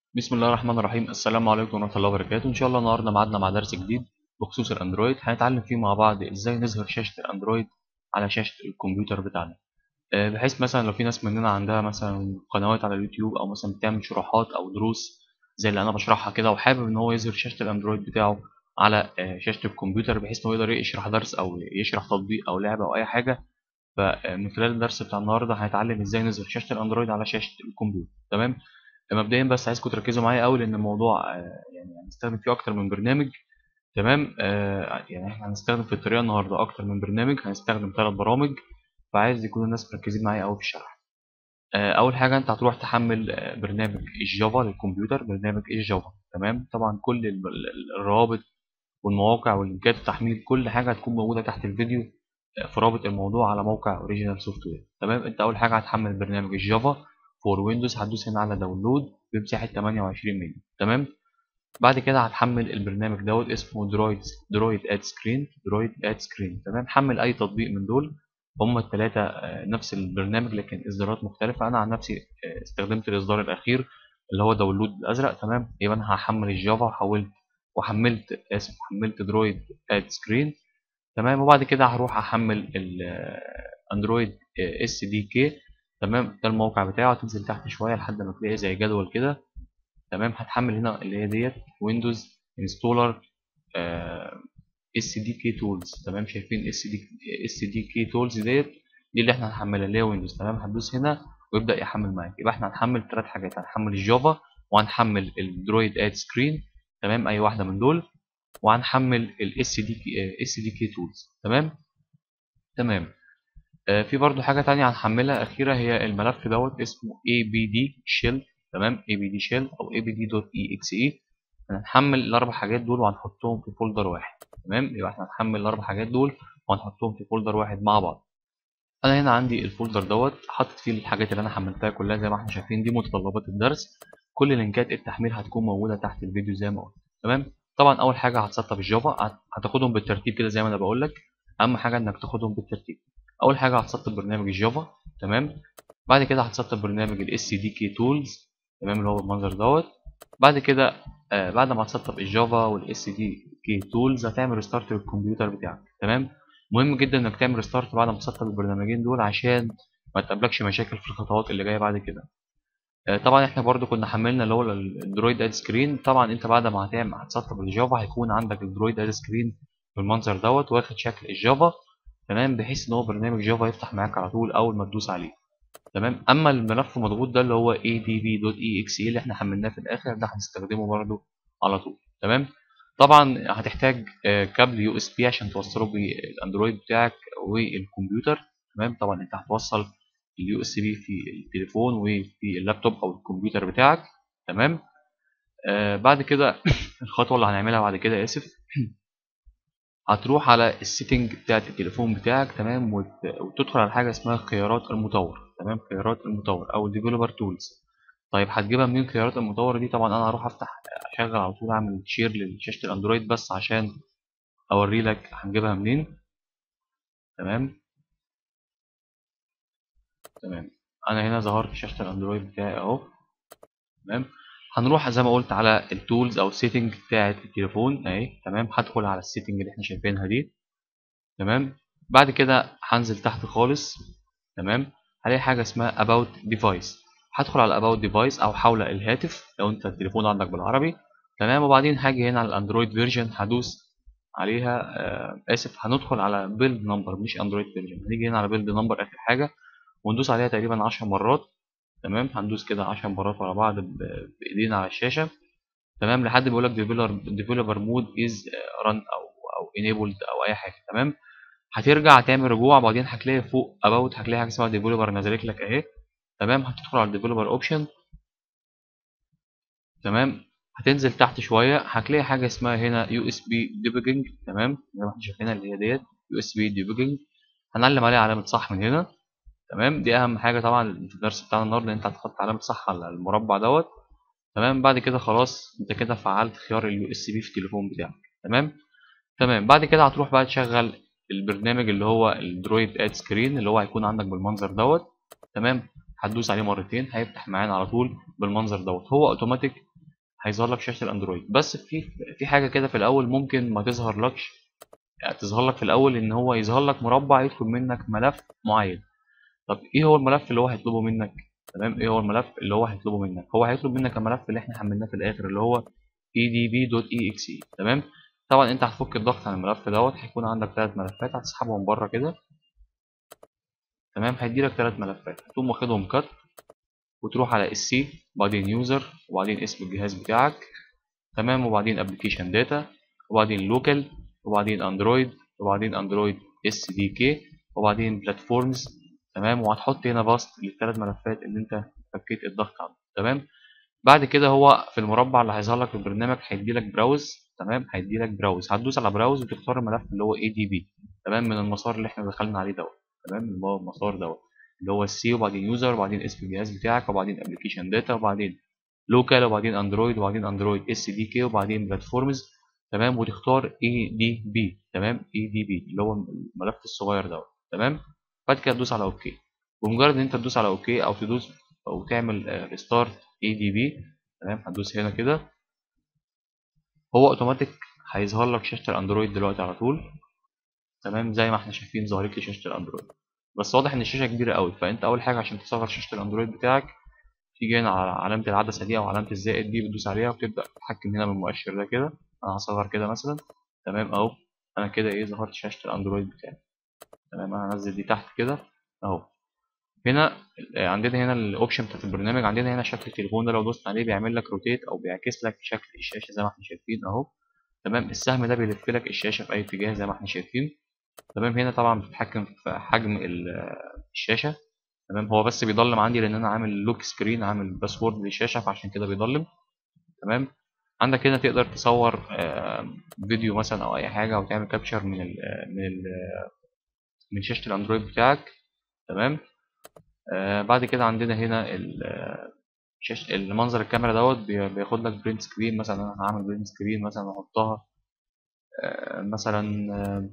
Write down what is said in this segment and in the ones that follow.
بسم الله الرحمن الرحيم السلام عليكم ورحمة الله وبركاته إن شاء الله النهاردة معادنا مع درس جديد بخصوص الأندرويد هنتعلم فيه مع بعض إزاي نظهر شاشة الأندرويد على شاشة الكمبيوتر بتاعنا آه، بحيث مثلا لو في ناس مننا عندها مثلا قنوات على اليوتيوب أو مثلا بتعمل شروحات أو دروس زي اللي أنا بشرحها كده وحابب إن هو يظهر شاشة الأندرويد بتاعه على آه، شاشة الكمبيوتر بحيث إن هو يقدر يشرح درس أو يشرح تطبيق أو لعبة أو أي حاجة فمن خلال الدرس بتاع النهارده هنتعلم ازاي نظهر شاشة الأندرويد على شاشة الكمبيوتر تمام مبدئيا بس عايزكم تركزوا معايا قوي لان الموضوع آه، يعني هنستخدم فيه اكتر من برنامج تمام آه، يعني احنا هنستخدم في الطريقه النهارده اكتر من برنامج هنستخدم ثلاث برامج فعايز يكون الناس مركزين معايا قوي في الشرح آه، اول حاجه انت هتروح تحمل آه، برنامج الجافا للكمبيوتر برنامج الجافا تمام طبعا كل ال- ال- الروابط والمواقع واللينكات التحميل كل حاجه هتكون موجوده تحت الفيديو آه، في رابط الموضوع على موقع اوريجينال سوفت وير تمام انت اول حاجه هتحمل برنامج الجافا فور ويندوز هتدوس هنا على داونلود بمساحه 28 ميجا تمام بعد كده هتحمل البرنامج دوت اسمه درويد درويد اد سكرين درويد اد سكرين تمام حمل اي تطبيق من دول هما الثلاثه نفس البرنامج لكن اصدارات مختلفه انا عن نفسي آه، استخدمت الاصدار الاخير اللي هو داونلود الازرق تمام يبقى انا هحمل الجافا وحولت وحملت اسف حملت درويد اد سكرين تمام وبعد كده هروح احمل الاندرويد اس دي كي تمام ده الموقع بتاعه تنزل تحت شويه لحد ما تلاقي زي جدول كده تمام هتحمل هنا اللي هي ديت ويندوز انستولر اس دي كي تولز تمام شايفين اس دي اس دي كي تولز ديت دي اللي احنا هنحملها اللي هي ويندوز تمام هتدوس هنا ويبدا يحمل معاك يبقى احنا هنحمل ثلاث حاجات هنحمل الجافا وهنحمل الدرويد اد سكرين تمام اي واحده من دول وهنحمل الاس دي اس دي كي تولز تمام تمام آه، في برضو حاجة تانية هنحملها أخيرة هي الملف دوت اسمه abd shell تمام abd shell أو abd.exe هنحمل الأربع حاجات دول وهنحطهم في فولدر واحد تمام يبقى احنا هنحمل الأربع حاجات دول وهنحطهم في فولدر واحد مع بعض أنا هنا عندي الفولدر دوت حاطط فيه الحاجات اللي أنا حملتها كلها زي ما احنا شايفين دي متطلبات الدرس كل لينكات التحميل هتكون موجودة تحت الفيديو زي ما قلت تمام طبعا أول حاجة هتسطب الجافا هت- هتاخدهم بالترتيب كده زي ما أنا بقول لك أهم حاجة إنك تاخدهم بالترتيب اول حاجه هتسطب برنامج الجافا تمام بعد كده هتسطب برنامج الاس دي كي تولز تمام اللي هو بالمنظر دوت بعد كده آه بعد ما تسطب الجافا والاس دي كي تولز هتعمل ريستارت للكمبيوتر بتاعك تمام مهم جدا انك تعمل ريستارت بعد ما تسطب البرنامجين دول عشان ما تقابلكش مشاكل في الخطوات اللي جايه بعد كده آه طبعا احنا برضو كنا حملنا اللي هو الدرويد اد سكرين طبعا انت بعد ما هتعمل هتسطب الجافا هيكون عندك الدرويد اد سكرين بالمنظر دوت واخد شكل الجافا تمام بحيث ان هو برنامج جافا يفتح معاك على طول اول ما تدوس عليه تمام اما الملف المضغوط ده اللي هو adb.exe اللي احنا حملناه في الاخر ده هنستخدمه برده على طول تمام طبعا هتحتاج آه، كابل يو اس بي عشان توصله بالاندرويد بتاعك والكمبيوتر تمام طبعا انت هتوصل اليو اس بي في التليفون وفي اللابتوب او الكمبيوتر بتاعك تمام آه بعد كده الخطوه اللي هنعملها بعد كده اسف هتروح على السيتنج بتاعت التليفون بتاعك تمام وت- وتدخل على حاجه اسمها خيارات المطور تمام خيارات المطور او ديفلوبر تولز طيب هتجيبها منين خيارات المطور دي طبعا انا هروح افتح اشغل على طول اعمل شير لشاشه الاندرويد بس عشان اوري لك هنجيبها منين تمام تمام انا هنا ظهرت شاشه الاندرويد بتاعي اهو تمام هنروح زي ما قلت على التولز او السيتنج بتاعت التليفون اهي تمام هدخل على السيتنج اللي احنا شايفينها دي تمام بعد كده هنزل تحت خالص تمام هلاقي حاجه اسمها about device هدخل على about device او حول الهاتف لو انت التليفون عندك بالعربي تمام وبعدين هاجي هنا على الاندرويد فيرجن هدوس عليها آه اسف هندخل على بيلد نمبر مش اندرويد فيرجن هنيجي هنا على بيلد نمبر اخر حاجه وندوس عليها تقريبا 10 مرات تمام هندوس كده 10 مرات ورا بعض ب- بايدينا على الشاشه تمام لحد ما يقول لك ديفلوبر ديفلوبر مود از ران او او انيبلد او اي حاجه تمام هترجع تعمل رجوع بعدين هتلاقي فوق اباوت هتلاقي حاجه اسمها ديفلوبر نزلت لك اهي تمام هتدخل على الديفلوبر اوبشن تمام هتنزل تحت شويه هتلاقي حاجه اسمها هنا يو اس بي ديبجنج تمام زي ما احنا شايفينها اللي هي ديت يو اس بي ديبجنج هنعلم عليها علامه صح من هنا تمام دي اهم حاجه طبعا في الدرس بتاعنا النهارده ان انت هتحط علامه صح على المربع دوت تمام بعد كده خلاص انت كده فعلت خيار اليو اس بي في التليفون بتاعك تمام تمام بعد كده هتروح بقى تشغل البرنامج اللي هو الدرويد اد سكرين اللي هو هيكون عندك بالمنظر دوت تمام هتدوس عليه مرتين هيفتح معانا على طول بالمنظر دوت هو اوتوماتيك هيظهر لك شاشه الاندرويد بس في في حاجه كده في الاول ممكن ما تظهر لكش يعني تظهر لك في الاول ان هو يظهر لك مربع يطلب منك ملف معين طب ايه هو الملف اللي هو هيطلبه منك تمام ايه هو الملف اللي هو هيطلبه منك هو هيطلب منك الملف اللي احنا حملناه في الاخر اللي هو edb.exe تمام طبعا انت هتفك الضغط عن الملف دوت هيكون عندك ثلاث ملفات هتسحبهم بره كده تمام هيديلك ثلاث ملفات هتقوم واخدهم كات وتروح على السي وبعدين يوزر وبعدين اسم الجهاز بتاعك تمام وبعدين ابلكيشن داتا وبعدين لوكال وبعدين اندرويد وبعدين اندرويد اس دي كي وبعدين بلاتفورمز تمام وهتحط هنا باست للثلاث ملفات اللي انت فكيت الضغط عنه تمام بعد كده هو في المربع اللي هيظهر لك في البرنامج هيدي لك براوز تمام هيدي لك براوز هتدوس على براوز وتختار الملف اللي هو اي دي بي تمام من المسار اللي احنا دخلنا عليه دوت تمام اللي هو المسار دوت اللي هو السي وبعدين يوزر وبعدين اسم الجهاز بتاعك وبعدين ابلكيشن داتا وبعدين لوكال وبعدين اندرويد وبعدين اندرويد اس دي كي وبعدين بلاتفورمز تمام وتختار اي دي بي تمام اي دي بي اللي هو الملف الصغير دوت تمام بعد كده تدوس على اوكي بمجرد ان انت تدوس على اوكي او تدوس او تعمل ريستارت اي دي بي تمام هتدوس هنا كده هو اوتوماتيك هيظهر لك شاشه الاندرويد دلوقتي على طول تمام زي ما احنا شايفين ظهرت لي شاشه الاندرويد بس واضح ان الشاشه كبيره قوي فانت اول حاجه عشان تصغر شاشه الاندرويد بتاعك تيجي هنا على علامه العدسه دي او علامه الزائد دي بتدوس عليها وتبدا تتحكم هنا بالمؤشر ده كده انا هصغر كده مثلا تمام اهو انا كده ايه ظهرت شاشه الاندرويد بتاعي تمام انا هنزل دي تحت كده اهو هنا عندنا هنا الاوبشن بتاعت البرنامج عندنا هنا شكل التليفون ده لو دوست عليه بيعمل لك روتيت او بيعكس لك شكل الشاشه زي ما احنا شايفين اهو تمام السهم ده بيلف لك الشاشه في اي اتجاه زي ما احنا شايفين تمام هنا طبعا بتتحكم في حجم الشاشه تمام هو بس بيضلم عندي لان انا عامل لوك سكرين عامل باسورد للشاشه فعشان كده بيضلم تمام عندك هنا تقدر تصور فيديو مثلا او اي حاجه او تعمل كابتشر من ال من ال من شاشه الاندرويد بتاعك تمام آه بعد كده عندنا هنا شاشه المنظر الكاميرا دوت بياخد لك برنت سكرين مثلا انا هعمل برنت سكرين مثلا واحطها آه مثلا آه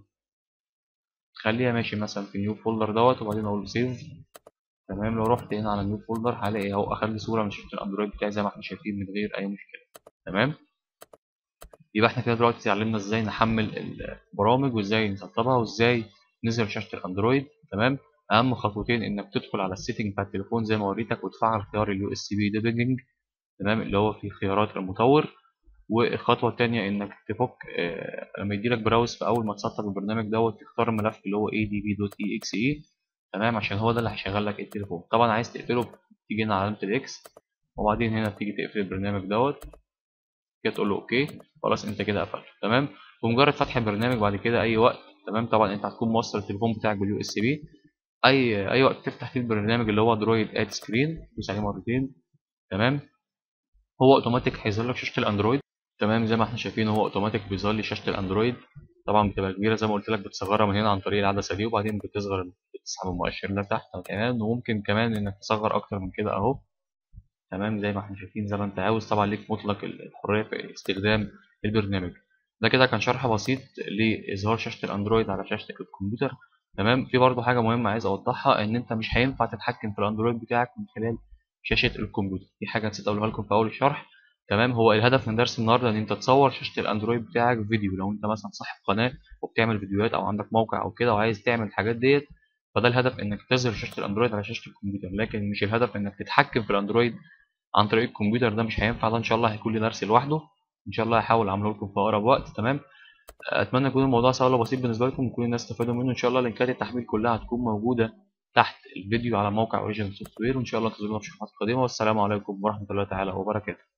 خليها ماشي مثلا في نيو فولدر دوت وبعدين اقول سيف تمام لو رحت هنا على نيو فولدر هلاقي اهو اخد لي صوره من شاشه الاندرويد بتاعي زي ما احنا شايفين من غير اي مشكله تمام يبقى احنا كده دلوقتي اتعلمنا ازاي نحمل البرامج وازاي نسطبها وازاي نظهر شاشه الاندرويد تمام اهم خطوتين انك تدخل على السيتنج بتاع التليفون زي ما وريتك وتفعل خيار اليو اس بي ديبنج تمام اللي هو في خيارات المطور والخطوه الثانيه انك تفك آه لما يديلك براوز في اول ما تسطب البرنامج دوت تختار الملف اللي هو adb.exe تمام عشان هو ده اللي هيشغل لك التليفون طبعا عايز تقفله تيجي هنا على علامه الاكس وبعدين هنا تيجي تقفل البرنامج دوت كده تقول له اوكي خلاص انت كده قفلت تمام بمجرد فتح البرنامج بعد كده اي وقت تمام طبعا انت هتكون موصل التليفون بتاعك باليو اس بي اي اي وقت تفتح فيه البرنامج اللي هو درويد اد سكرين دوس عليه مرتين تمام هو اوتوماتيك هيظهر لك شاشه الاندرويد تمام زي ما احنا شايفين هو اوتوماتيك بيظهر لي شاشه الاندرويد طبعا بتبقى كبيره زي ما قلت لك بتصغرها من هنا عن طريق العدسه دي وبعدين بتصغر بتسحب المؤشر ده تحت كمان وممكن كمان انك تصغر اكتر من كده اهو تمام زي ما احنا شايفين زي ما انت عاوز طبعا ليك مطلق الحريه في استخدام البرنامج ده كده كان شرح بسيط لاظهار شاشه الاندرويد على شاشه الكمبيوتر تمام في برضه حاجه مهمه عايز اوضحها ان انت مش هينفع تتحكم في الاندرويد بتاعك من خلال شاشه الكمبيوتر دي حاجه نسيت اقولها لكم في اول الشرح تمام هو الهدف من درس النهارده ان انت تصور شاشه الاندرويد بتاعك فيديو لو انت مثلا صاحب قناه وبتعمل فيديوهات او عندك موقع او كده وعايز تعمل الحاجات ديت فده الهدف انك تظهر شاشه الاندرويد على شاشه الكمبيوتر لكن مش الهدف انك تتحكم في الاندرويد عن طريق الكمبيوتر ده مش هينفع ده ان شاء الله هيكون لي درس لوحده ان شاء الله هحاول اعمله لكم في اقرب وقت تمام اتمنى يكون الموضوع سهل وبسيط بالنسبه لكم ويكون الناس استفادوا منه ان شاء الله لينكات التحميل كلها هتكون موجوده تحت الفيديو على موقع اوريجن سوفت وير وان شاء الله انتظرونا في شروحات قادمه والسلام عليكم ورحمه الله تعالى وبركاته